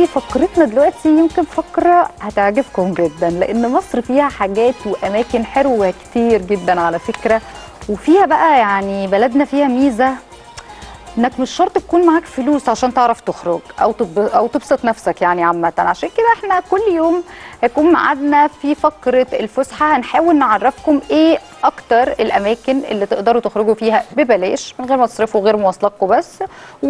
وفقرتنا دلوقتي يمكن فقره هتعجبكم جدا لان مصر فيها حاجات واماكن حلوه كتير جدا على فكره وفيها بقى يعني بلدنا فيها ميزه انك مش شرط تكون معاك فلوس عشان تعرف تخرج او تب... او تبسط نفسك يعني عامه عشان كده احنا كل يوم هيكون ميعادنا في فقره الفسحه هنحاول نعرفكم ايه اكتر الاماكن اللي تقدروا تخرجوا فيها ببلاش من غير ما تصرفوا غير مواصلاتكم بس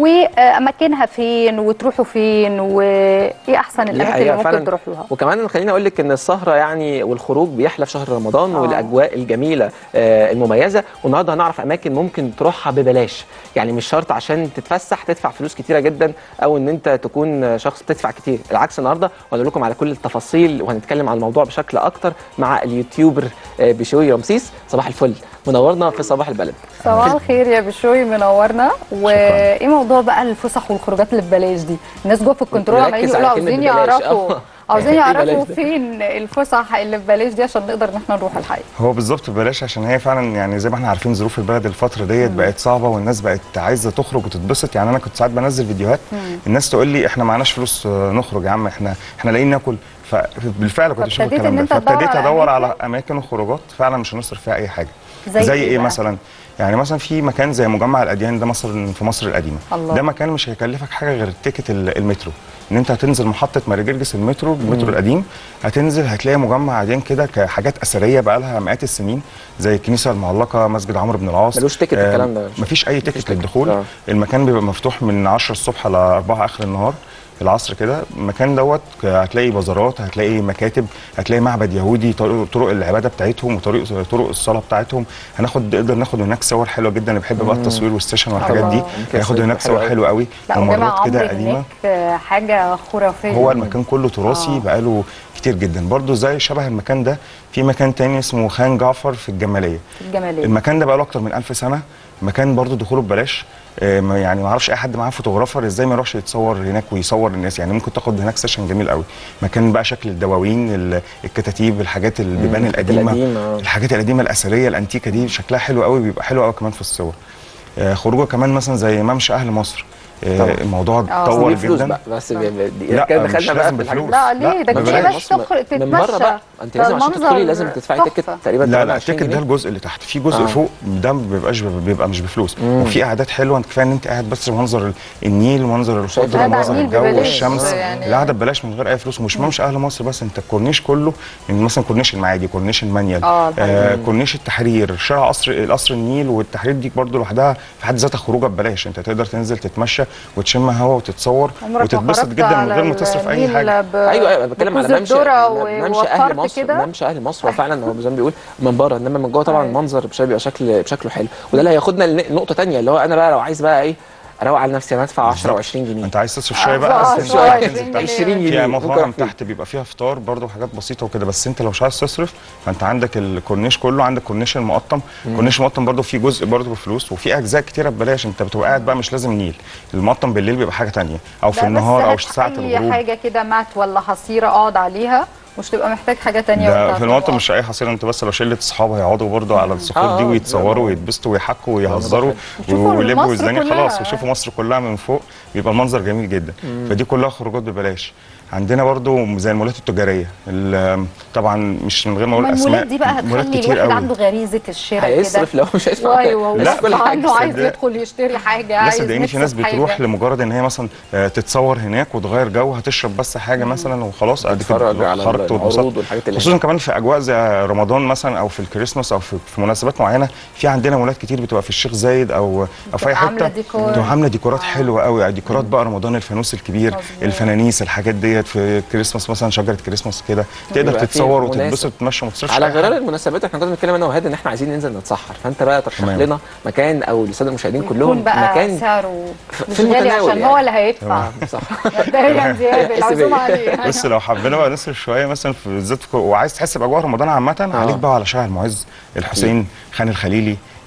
واماكنها فين وتروحوا فين وايه احسن دي الاماكن حقيقة اللي فعلاً. ممكن تروحوها وكمان خليني اقول لك ان السهره يعني والخروج بيحلى في شهر رمضان آه. والاجواء الجميله آه، المميزه والنهارده هنعرف اماكن ممكن تروحها ببلاش يعني مش شرط عشان تتفسح تدفع فلوس كتيره جدا او ان انت تكون شخص بتدفع كتير العكس النهارده وهنقول لكم على كل التفاصيل وهنتكلم عن الموضوع بشكل اكتر مع اليوتيوبر آه، بشوي رمسيس صباح الفل منورنا في صباح البلد صباح الخير يا بشوي منورنا وايه موضوع بقى الفسح والخروجات اللي ببلاش دي الناس جوه في الكنترول عمالين نركز يقولوا على كلمة عاوزين ببلاش. يعرفوا آه. عاوزين إيه يعرفوا ببلاش ده؟ فين الفسح اللي ببلاش دي عشان نقدر ان احنا نروح الحقيقه هو بالظبط ببلاش عشان هي فعلا يعني زي ما احنا عارفين ظروف البلد الفتره ديت بقت صعبه والناس بقت عايزه تخرج وتتبسط يعني انا كنت ساعات بنزل فيديوهات الناس تقول لي احنا معناش فلوس آه، نخرج يا عم احنا احنا لاقيين ناكل فبالفعل كنت بشوف فابتديت الكلام إن ده أنت تدور فابتديت على ادور على أماكن؟ اماكن وخروجات فعلا مش هنصرف فيها اي حاجه زي زي, إيه ايه بقى؟ مثلا يعني مثلا في مكان زي مجمع الاديان ده مثلا في مصر القديمه الله. ده مكان مش هيكلفك حاجه غير التيكت ال- المترو ان انت هتنزل محطه ماري جرجس المترو المترو القديم هتنزل هتلاقي مجمع اديان كده كحاجات اثريه بقى لها مئات السنين زي الكنيسه المعلقه مسجد عمرو بن العاص ملوش تيكت آه، الكلام ده. مفيش اي تيكت تيكت. للدخول آه. المكان بيبقى مفتوح من 10 الصبح ل 4 اخر النهار العصر كده المكان دوت هتلاقي بازارات هتلاقي مكاتب هتلاقي معبد يهودي طرق, طرق العباده بتاعتهم وطرق طرق الصلاه بتاعتهم هناخد نقدر ناخد هناك صور حلوه جدا اللي بيحب بقى التصوير والستيشن والحاجات دي الله. هياخد صور هناك حلوة صور أوي. حلوه قوي لا وجامع ومرات كده عمرو قديمه هناك آه، حاجه خرافيه هو المكان كله تراثي آه. بقاله كتير جدا برضو زي شبه المكان ده في مكان تاني اسمه خان جعفر في الجماليه الجماليه المكان ده بقاله اكتر من ألف سنه مكان برضو دخوله ببلاش آه، ما- يعني ما اعرفش اي حد معاه فوتوغرافر ازاي ما يروحش يتصور هناك ويصور الناس يعني ممكن تاخد هناك سيشن جميل قوي مكان بقى شكل الدواوين ال- الكتاتيب الحاجات البيبان القديمه القديمة، آه. الحاجات القديمه الاثريه الانتيكه دي شكلها حلو قوي بيبقى حلو قوي كمان في الصور آه، خروجه كمان مثلا زي ممشى اهل مصر آه، طبعا. الموضوع آه. اتطور ليه فلوس جدا بقى بس بي- بي- لا، كده مش دخلنا بقى لازم في الحاجات بفلوس. لا ليه لا، ده انت ببلاش. بس تخرج من بره تتمشى بقى انت لازم عشان فالمنظر تدخلي لازم تدفعي تحفة. تيكت تقريبا لا لا 28 التيكت جنيه. ده الجزء اللي تحت في جزء آه. آه. فوق ده ما بيبقاش بيبقى مش بفلوس وفي قعدات حلوه انت كفايه ان انت قاعد بس منظر النيل ومنظر شايف الخضره قاعد على ومنظر النيل الجو ببلاش. والشمس يعني- القعده ببلاش من غير اي فلوس ومش ممشى اهل مصر بس انت الكورنيش كله يعني مثلا كورنيش المعادي كورنيش المنيل آه، الحقيقة. آه كورنيش التحرير شارع قصر قصر النيل والتحرير دي برضو لوحدها في حد ذاتها خروجه ببلاش انت تقدر تنزل تتمشى وتشم هوا وتتصور عمرك ما وتتبسط خرجت جدا من على غير ما تصرف اي النيل حاجه ب- ايوه ايوه بتكلم على بكوز ممشى الذرة ممشى اهل ووفرت مصر كده ممشى اهل مصر هو فعلا هو زي ما بيقول من بره انما من جوه طبعا أيوة. المنظر مش بيبقى شكل بشكله حلو وده اللي هياخدنا لنقطه تانية اللي هو انا بقى لو عايز بقى ايه اروق على نفسي انا ادفع 10 و20 جنيه انت عايز تصرف شويه آه، بقى آه، بس انت شوية، هتنزل 20 تحت. 20 جنيه في ممكن مطاعم أروح فين؟ تحت بيبقى فيها فطار برضه وحاجات بسيطه وكده بس انت لو مش عايز تصرف فانت عندك الكورنيش كله عندك كورنيش المقطم الكورنيش المقطم برضه فيه جزء برضه بفلوس وفي اجزاء كتيره ببلاش انت بتبقى قاعد بقى مش لازم نيل المقطم بالليل بيبقى حاجه تانية او في لا، بس النهار او هات ساعه اي الغروب حاجه كده مات ولا حصيره اقعد عليها مش تبقى محتاج حاجه تانية ده وأنت في المقطم هتقعد. مش اي حصيله انت بس لو شله اصحاب هيقعدوا برضه على الصخور آه، دي آه، ويتصوروا آه. ويتبسطوا ويحكوا ويهزروا يشوفوا ويلبوا مصر الدنيا كلها. خلاص ويشوفوا مصر كلها من فوق بيبقى المنظر جميل جدا فدي كلها خروجات ببلاش عندنا برضو زي المولات التجاريه ال- طبعا مش من غير ما اقول ما اسماء المولات دي بقى مولات هتخلي كتير الواحد قوي. عنده غريزه الشراء كده هيصرف لو مش هيدفع ايوه هيصرف وغصب كل حاجه عنه عايز صدق. يدخل يشتري حاجه لا عايز صدقيني في نفسه ناس بتروح حاجة. لمجرد ان هي مثلا آه، تتصور هناك وتغير جو هتشرب بس حاجه مثلا وخلاص ادي تتفرج على خرجت العروض واتبسطت والحاجات اللي خصوصا كمان في اجواء زي رمضان مثلا او في الكريسماس او في, في مناسبات معينه في عندنا مولات كتير بتبقى في الشيخ زايد او او في اي بتبقى عاملة حته ديكور. بتبقى عامله ديكورات حلوه قوي ديكورات بقى رمضان الفانوس الكبير مظبوط. الفنانيس الحاجات ديت في كريسماس مثلا شجره كريسماس كده تقدر بيبقى فيه تتصور مناسب. وتتبسط وتتمشى وما تصرفش على أي غرار حاجة. المناسبات احنا كنا بنتكلم انا وهاد ان احنا عايزين ننزل نتسحر فانت بقى ترشح تمام. لنا مكان او للساده المشاهدين يكون كلهم بقى مكان سعره في مش غالي المتناول عشان يعني. هو اللي هيدفع صح مبدئيا زياده العزومه عليه بص لو حبينا بقى نصرف شويه مثلا في بالذات في- وعايز تحس باجواء رمضان عامه عليك بقى على شارع المعز الحسين خان الخليلي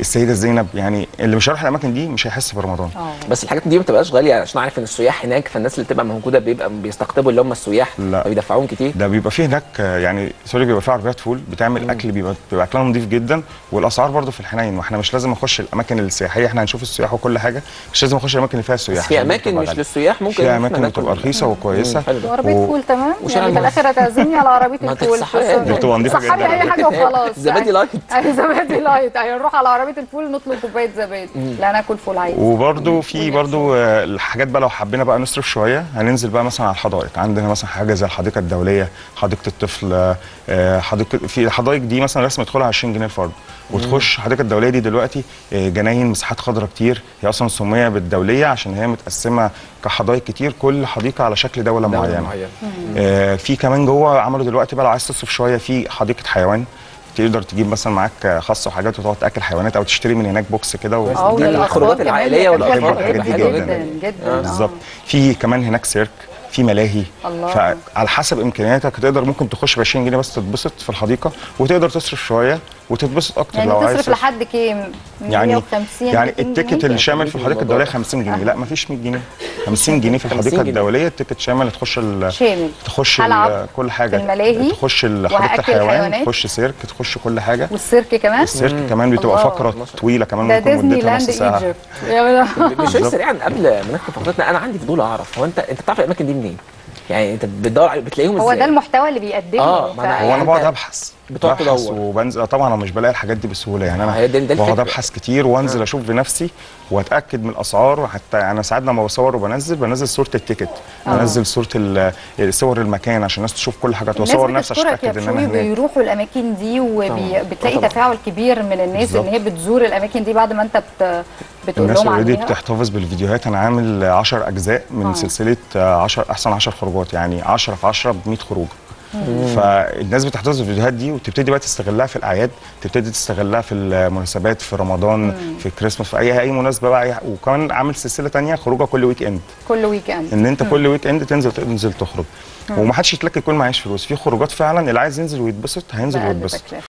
السيده زينب يعني اللي مش هيروح الاماكن دي مش هيحس برمضان اه بس الحاجات دي ما بتبقاش غاليه عشان عارف ان السياح هناك فالناس اللي بتبقى موجوده بيبقى بيستقطبوا اللي هم السياح لا. فبيدفعوهم كتير ده بيبقى فيه هناك آه، يعني سوري بيبقى فيه عربيات فول بتعمل اكل بيبقى بيبقى اكلها نظيف جدا والاسعار برضو في الحنين واحنا مش لازم نخش الاماكن السياحيه احنا هنشوف السياح وكل حاجه مش لازم نخش الاماكن اللي فيها بس السياح في عشان دي اماكن بتبقى مش غالية. للسياح ممكن في إن إحنا اماكن ناكل. بتبقى رخيصه وكويسه حلو ده. عربيه و- فول تمام وشارع يعني في المعز. الاخر هتعزمني على عربيه ما الفول تتصحى بس- بتبقى نضيفة صحري جدا. اي حاجه وخلاص زبادي لايت اي زبادي لايت اي نروح على عربيه الفول نطلب كوبايه زبادي لا ناكل فول عادي وبرده في برده الحاجات بقى لو حبينا بقى نصرف شويه هننزل بقى مثلا على الحدائق عندنا مثلا حاجه زي الحديقه الدوليه حديقه الطفل آه، حديقه في الحدائق دي مثلا رسم يدخلها 20 جنيه الفرد وتخش الحديقه الدوليه دي دلوقتي آه، جناين مساحات خضراء كتير هي اصلا سميه بالدوليه عشان هي متقسمه كحدائق كتير كل حديقه على شكل دوله, دولة معينه معينة. آه، في كمان جوه عملوا دلوقتي بقى لو عايز تصرف شويه في حديقه حيوان تقدر تجيب مثلا معاك خاص وحاجات وتقعد تاكل حيوانات او تشتري من هناك بوكس كده و- اه دي والأطفال الخروجات كمان العائلية بيحبوا والأطفال الحاجات بتبقى دي حلوة جدا جدا. جدا آه. بالظبط في كمان هناك سيرك في ملاهي الله. فعلى حسب امكانياتك تقدر ممكن تخش ب 20 جنيه بس تتبسط في الحديقه وتقدر تصرف شويه وتتبسط اكتر يعني لو عايز تصرف لحد كام؟ يعني 150 يعني 200 التيكت جنيه؟ الشامل في الحديقه الدوليه 50 جنيه لا مفيش 100 جنيه 50 جنيه في 50 الحديقه جنيه. الدوليه التيكت شامل تخش ال- شامل تخش ال- هلعب كل حاجه في الملاهي تخش ال- حديقه وهأكل الحيوان الحيوانات. تخش سيرك تخش كل حاجه والسيرك كمان السيرك كمان بتبقى الله. فقره طويله كمان ده ممكن ديزني مدتها لاند نص ساعه ايجيبت يا مش بالظبط. سريعا قبل ما نختم فقرتنا انا عندي فضول اعرف هو انت انت بتعرف الاماكن دي منين؟ يعني انت بتدور على بتلاقيهم ازاي؟ هو ده المحتوى اللي بيقدمه آه، ما أنا- ف- هو انا يعني بقعد أنت ابحث بتقعد ببحث تدور. وبنزل طبعا انا مش بلاقي الحاجات دي بسهوله يعني هي ده- انا ده بقعد الفكرة. ابحث كتير وانزل اشوف بنفسي واتاكد من الاسعار وحتى انا ساعات لما بصور وبنزل بنزل صوره التيكت بنزل صوره ال- صور المكان عشان الناس تشوف كل حاجه الناس واصور نفسي عشان بتشكرك يا اتاكد ان انا بشوي هناك بيروحوا الاماكن دي طبعاً. وبتلاقي طبعاً. تفاعل كبير من الناس بالظبط. ان هي بتزور الاماكن دي بعد ما انت بت... بتقول الناس لهم اوريدي عليها بتحتفظ بالفيديوهات انا عامل 10 اجزاء من آه. سلسله 10 احسن 10 خروجات يعني 10 في 10 ب 100 خروج فالناس بتحتفظ بالفيديوهات دي وتبتدي بقى تستغلها في الاعياد تبتدي تستغلها في المناسبات في رمضان في الكريسماس في اي اي مناسبه بقى أي- وكمان عامل سلسله تانية خروجه كل ويك اند كل ويك اند ان انت كل ويك اند تنزل تنزل تخرج ومحدش يتلك يكون معيش فلوس في خروجات فعلا اللي عايز ينزل ويتبسط هينزل بقلب ويتبسط تكلفة.